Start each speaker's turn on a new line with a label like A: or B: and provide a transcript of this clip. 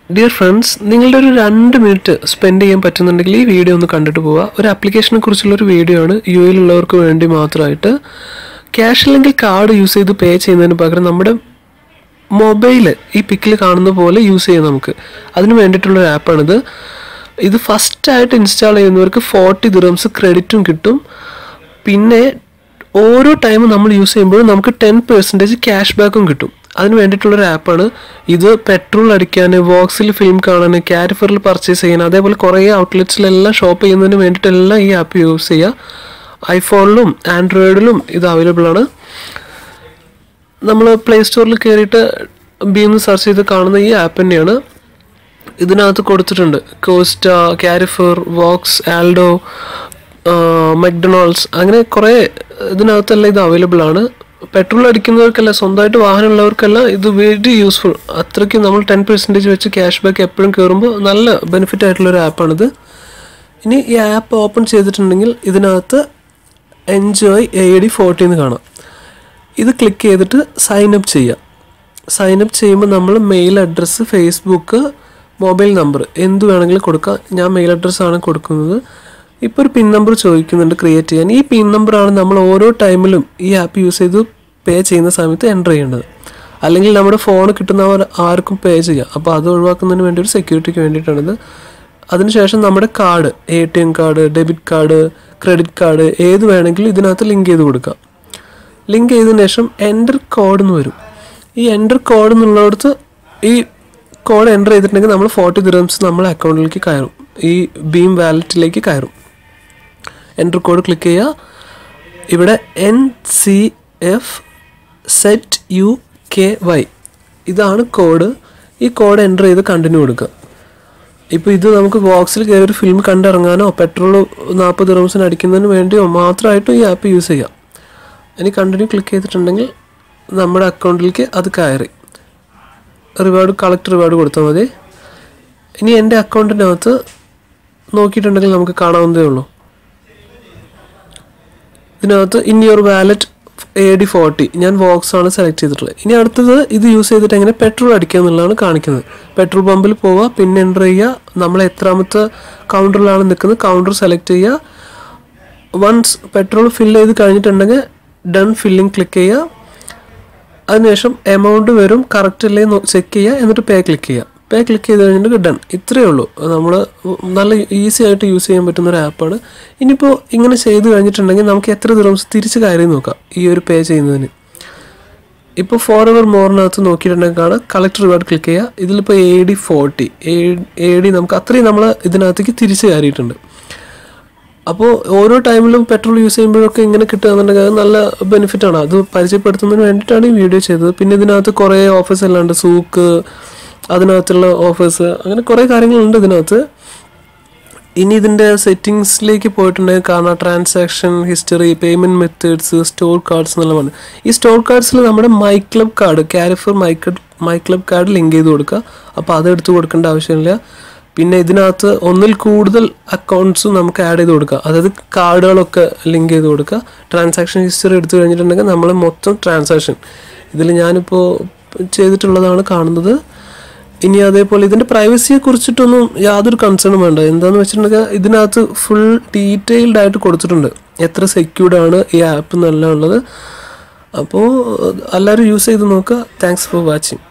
A: dear friends നിങ്ങളുടെ ഒരു രണ്ട് മിനിറ്റ് സ്പെൻഡ് ചെയ്യാൻ പറ്റുന്നുണ്ടെങ്കിൽ ഈ വീഡിയോ ഒന്ന് കണ്ടിട്ട് പോവുക ഒരു ആപ്ലിക്കേഷനെ കുറിച്ചുള്ള ഒരു വീഡിയോ ആണ് യു എയിലുള്ളവർക്ക് വേണ്ടി മാത്രമായിട്ട് ക്യാഷ് അല്ലെങ്കിൽ കാർഡ് യൂസ് ചെയ്ത് പേ ചെയ്യുന്നതിന് പകരം നമ്മുടെ മൊബൈൽ ഈ പിക്കിൽ കാണുന്ന പോലെ യൂസ് ചെയ്യാം നമുക്ക് അതിന് വേണ്ടിയിട്ടുള്ള ഒരു ആപ്പാണിത് ഇത് ഫസ്റ്റായിട്ട് ഇൻസ്റ്റാൾ ചെയ്യുന്നവർക്ക് ഫോർട്ടി ദിറംസ് ക്രെഡിറ്റും കിട്ടും പിന്നെ ഓരോ ടൈം നമ്മൾ യൂസ് ചെയ്യുമ്പോഴും നമുക്ക് ടെൻ പെർസെൻറ്റേജ് ക്യാഷ് ബാക്കും കിട്ടും അതിന് വേണ്ടിയിട്ടുള്ളൊരു ആപ്പാണ് ഇത് പെട്രോൾ അടിക്കാൻ വോക്സിൽ ഫിലിം കാണാൻ കാരിഫറിൽ പർച്ചേസ് ചെയ്യാൻ അതേപോലെ കുറേ ഔട്ട്ലെറ്റ്സിലെല്ലാം ഷോപ്പ് ചെയ്യുന്നതിന് വേണ്ടിയിട്ടെല്ലാം ഈ ആപ്പ് യൂസ് ചെയ്യുക ഐഫോണിലും ആൻഡ്രോയിഡിലും ഇത് അവൈലബിൾ ആണ് നമ്മൾ പ്ലേ സ്റ്റോറിൽ കയറിയിട്ട് ബീം സെർച്ച് ചെയ്ത് കാണുന്ന ഈ ആപ്പ് തന്നെയാണ് ഇതിനകത്ത് കൊടുത്തിട്ടുണ്ട് Costa Carrefour Vox Aldo McDonald's അങ്ങനെ കുറേ ഇതിനകത്തെല്ലാം ഇത് അവൈലബിൾ ആണ് പെട്രോൾ അടിക്കുന്നവർക്കല്ല സ്വന്തമായിട്ട് വാഹനമുള്ളവർക്കെല്ലാം ഇത് വെരി യൂസ്ഫുൾ അത്രയ്ക്ക് നമ്മൾ ടെൻ പെർസെൻറ്റേജ് വെച്ച് ക്യാഷ് ബാക്ക് എപ്പോഴും കയറുമ്പോൾ നല്ല ബെനിഫിറ്റ് ആയിട്ടുള്ള ഒരു ആപ്പാണിത് ഇനി ഈ ആപ്പ് ഓപ്പൺ ചെയ്തിട്ടുണ്ടെങ്കിൽ ഇതിനകത്ത് എൻജോയ് എ ഡി ഫോർട്ടീന്ന് കാണാം ഇത് ക്ലിക്ക് ചെയ്തിട്ട് സൈൻ അപ്പ് ചെയ്യുക സൈൻ അപ്പ് ചെയ്യുമ്പോൾ നമ്മൾ mail address Facebook mobile number എന്ത് വേണമെങ്കിലും കൊടുക്കാം ഞാൻ മെയിൽ അഡ്രസ്സാണ് കൊടുക്കുന്നത് ഇപ്പോൾ ഒരു പിൻ നമ്പർ ചോദിക്കുന്നുണ്ട് ക്രിയേറ്റ് ചെയ്യാൻ ഈ പിൻ നമ്പറാണ് നമ്മൾ ഓരോ ടൈമിലും ഈ ആപ്പ് യൂസ് ചെയ്ത് പേ ചെയ്യുന്ന സമയത്ത് എൻ്റർ ചെയ്യേണ്ടത് അല്ലെങ്കിൽ നമ്മുടെ ഫോൺ കിട്ടുന്നവർ ആർക്കും പേ ചെയ്യാം അപ്പോൾ അത് ഒഴിവാക്കുന്നതിന് വേണ്ടി ഒരു സെക്യൂരിറ്റിക്ക് വേണ്ടിയിട്ടാണിത് അതിനുശേഷം നമ്മുടെ card A T M card debit card credit card ഏത് വേണമെങ്കിലും ഇതിനകത്ത് ലിങ്ക് ചെയ്ത് കൊടുക്കാം ലിങ്ക് ചെയ്തതിന് ശേഷം എൻ്റർ കോഡ് എന്ന് വരും ഈ എൻ്റർ കോഡ് എന്നുള്ളിടത്ത് ഈ കോഡ് എൻ്റർ ചെയ്തിട്ടുണ്ടെങ്കിൽ നമ്മൾ ഫോർട്ടി ദിറംസ് നമ്മളെ അക്കൗണ്ടിലേക്ക് കയറും ഈ ബീം വാലറ്റിലേക്ക് കയറും എൻ്റർ കോഡ് ക്ലിക്ക് ചെയ്യുക ഇവിടെ N C F set U K Y ഇതാണ് കോഡ് ഈ കോഡ് എൻ്റർ ചെയ്ത് കണ്ടിന്യൂ കൊടുക്കുക ഇപ്പോൾ ഇത് നമുക്ക് ബോക്സിൽ കയറി ഒരു ഫിലിം കണ്ടിറങ്ങാനോ പെട്രോൾ നാൽപ്പത് റംസിന് അടിക്കുന്നതിന് വേണ്ടിയോ മാത്രമായിട്ടും ഈ ആപ്പ് യൂസ് ചെയ്യാം ഇനി കണ്ടിന്യൂ ക്ലിക്ക് ചെയ്തിട്ടുണ്ടെങ്കിൽ നമ്മുടെ അക്കൗണ്ടിലേക്ക് അത് കയറി റിവാർഡ് കളക്ട് റിവാർഡ് കൊടുത്താൽ മതി ഇനി എൻ്റെ അക്കൗണ്ടിനകത്ത് നോക്കിയിട്ടുണ്ടെങ്കിൽ നമുക്ക് കാണാവുന്നതേ ഉള്ളൂ ഇതിനകത്ത് in your wallet A D forty ഞാൻ വോക്സ് ആണ് സെലക്ട് ചെയ്തിട്ടുള്ളത് ഇനി അടുത്തത് ഇത് യൂസ് ചെയ്തിട്ട് എങ്ങനെ പെട്രോൾ അടിക്കുക എന്നുള്ളതാണ് കാണിക്കുന്നത് പെട്രോൾ പമ്പിൽ പോവുക പിന്നെ എൻ്റർ ചെയ്യുക നമ്മൾ എത്രാമത്തെ കൗണ്ടറിലാണ് നിൽക്കുന്നത് കൗണ്ടർ സെലക്ട് ചെയ്യുക വൺസ് പെട്രോൾ ഫില്ല് ചെയ്ത് കഴിഞ്ഞിട്ടുണ്ടെങ്കിൽ ഡൺ ഫില്ലിംഗ് ക്ലിക്ക് ചെയ്യുക അതിനുശേഷം എമൗണ്ട് വരും കറക്റ്റ് അല്ലേ ചെക്ക് ചെയ്യുക എന്നിട്ട് പേ ക്ലിക്ക് ചെയ്യുക പേ ക്ലിക്ക് ചെയ്ത് കഴിഞ്ഞിട്ട് ഡൺ ഇത്രയേ ഉള്ളൂ നമ്മൾ നല്ല ഈസി ആയിട്ട് യൂസ് ചെയ്യാൻ പറ്റുന്ന ഒരു ആപ്പാണ് ഇനിയിപ്പോൾ ഇങ്ങനെ ചെയ്ത് കഴിഞ്ഞിട്ടുണ്ടെങ്കിൽ നമുക്ക് എത്ര ദിറംസ് തിരിച്ച് കയറി നോക്കാം ഈ ഒരു പേ ചെയ്യുന്നതിന് ഇപ്പോൾ ഫോർ എവർ മോറിനകത്ത് നോക്കിയിട്ടുണ്ടെങ്കിൽ കാണാം കളക്ട് റിവാർഡ് ക്ലിക്ക് ചെയ്യുക ഇതിലിപ്പോൾ A D forty A D നമുക്ക് അത്രയും നമ്മൾ ഇതിനകത്തേക്ക് തിരിച്ച് കയറിയിട്ടുണ്ട് അപ്പോൾ ഓരോ ടൈമിലും പെട്രോൾ യൂസ് ചെയ്യുമ്പോഴൊക്കെ ഇങ്ങനെ കിട്ടുകയെന്നുണ്ടെങ്കിൽ അത് നല്ല ബെനിഫിറ്റാണ് അത് പരിചയപ്പെടുത്തുന്നതിന് വേണ്ടിയിട്ടാണ് ഈ വീഡിയോ ചെയ്തത് പിന്നെ ഇതിനകത്ത് കുറേ ഓഫേഴ്സ് എല്ലാം ഉണ്ട് സൂക്ക് അതിനകത്തുള്ള ഓഫേഴ്സ് അങ്ങനെ കുറേ കാര്യങ്ങളുണ്ട് ഇതിനകത്ത് ഇനി ഇതിൻ്റെ സെറ്റിങ്സിലേക്ക് പോയിട്ടുണ്ടെങ്കിൽ കാണാം transaction history payment methods store cards എന്നുള്ളതാണ് ഈ സ്റ്റോർ കാർഡ്സിൽ നമ്മുടെ my club card Carrefour my my club card link ചെയ്ത് കൊടുക്കുക അപ്പോൾ അത് എടുത്ത് കൊടുക്കേണ്ട ആവശ്യമില്ല പിന്നെ ഇതിനകത്ത് ഒന്നിൽ കൂടുതൽ അക്കൗണ്ട്സും നമുക്ക് ആഡ് ചെയ്ത് കൊടുക്കുക അതായത് കാർഡുകളൊക്കെ ലിങ്ക് ചെയ്ത് കൊടുക്കുക ട്രാൻസാക്ഷൻ ഹിസ്റ്ററി എടുത്തു കഴിഞ്ഞിട്ടുണ്ടെങ്കിൽ നമ്മൾ മൊത്തം ട്രാൻസാക്ഷൻ ഇതിൽ ഞാനിപ്പോൾ ചെയ്തിട്ടുള്ളതാണ് കാണുന്നത് ഇനി അതേപോലെ ഇതിൻ്റെ പ്രൈവസിയെ കുറിച്ചിട്ടൊന്നും യാതൊരു കൺസേണും വേണ്ട എന്താണെന്ന് വെച്ചിട്ടുണ്ടെങ്കിൽ ഇതിനകത്ത് ഫുൾ ഡീറ്റെയിൽഡ് ആയിട്ട് കൊടുത്തിട്ടുണ്ട് എത്ര സെക്യൂർഡ് ആണ് ഈ ആപ്പ് എന്നെല്ലാം ഉള്ളത് അപ്പോൾ എല്ലാവരും യൂസ് ചെയ്ത് നോക്കുക താങ്ക്സ് ഫോർ വാച്ചിങ്